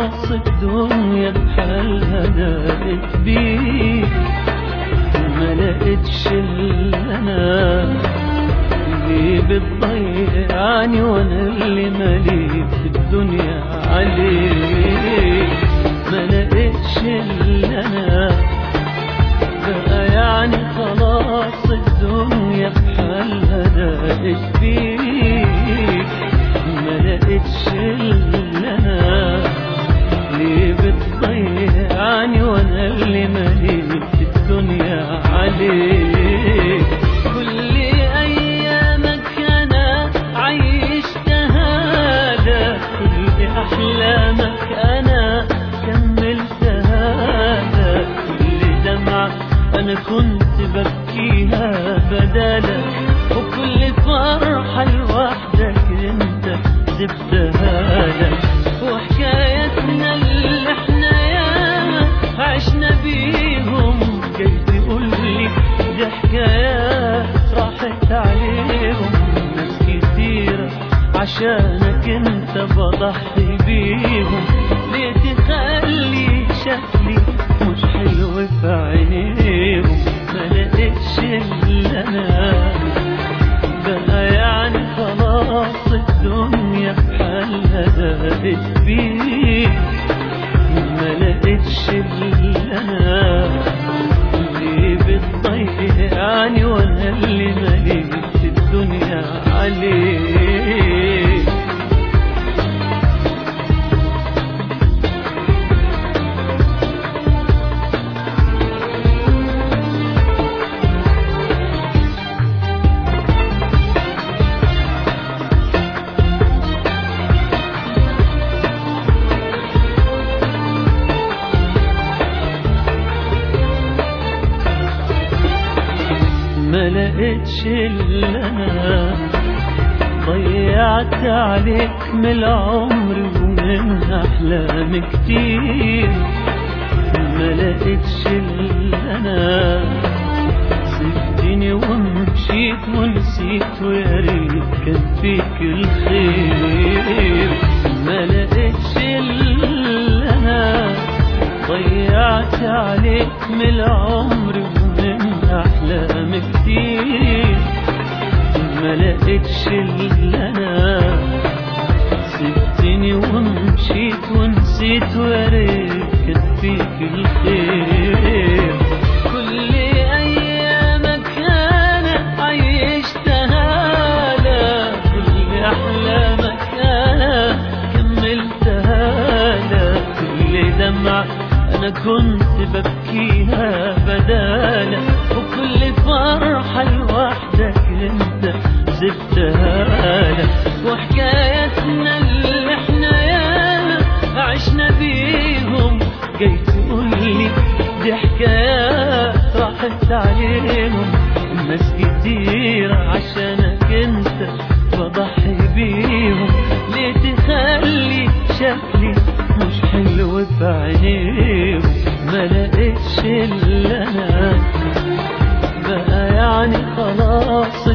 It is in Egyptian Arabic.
خلاص الدنيا بحالها دقت بيك ما لقيتش الا انا اللي بتضيعني وانا اللي مليت الدنيا عليك ما لقيتش الا انا بقى يعني خلاص الدنيا بحالها دقت بيك ما لقيتش الا انا ليه بتضيعني وانا اللي مليت الدنيا عليك كل ايامك انا عيشتها لك كل احلامك انا كملتها لك كل دمعة انا كنت ببكيها بدالك وكل فرحة لوحدك انت سبتها لك وحكايتنا اللي احنا ياما عشنا بيهم جاي تقولي دي حكايات راحت عليهم ناس كتيرة عشانك انت بضحي بيهم ليه تخلي شكلي مش حلو في عينيهم ما لقيتش الا انا بقى يعني خلاص الدنيا بحالها دقت بيك ما لقيتش الا انا اللي بتضيعني وانا اللي مليت الدنيا عليك ما لقيتش الا انا ضيعت عليك من العمر ومن احلام كتير ما لقيتش الا انا سبتني ومشيت ونسيت ويا ريت كان فيك الخير ما لقيتش الا انا ضيعت عليك من العمر ومن احلام كتير ما لقيتش الا انا سبتني ومشيت ونسيت ويا ريت كان فيك الخير كل ايامك انا عيشتها لك كل احلامك انا كملتها لك كل دمعة انا كنت ببكيها بدالك وكل فرحة لوحدك انت سبتها لك وحكايتنا اللي احنا ياما عشنا بيهم جاي تقولي دي حكايات راحت عليهم ناس كتير عشانك انت بضحي بيهم ليه تخلي شكلي مش حلو في عينيهم ما لقيتش الا انا بقى يعني خلاص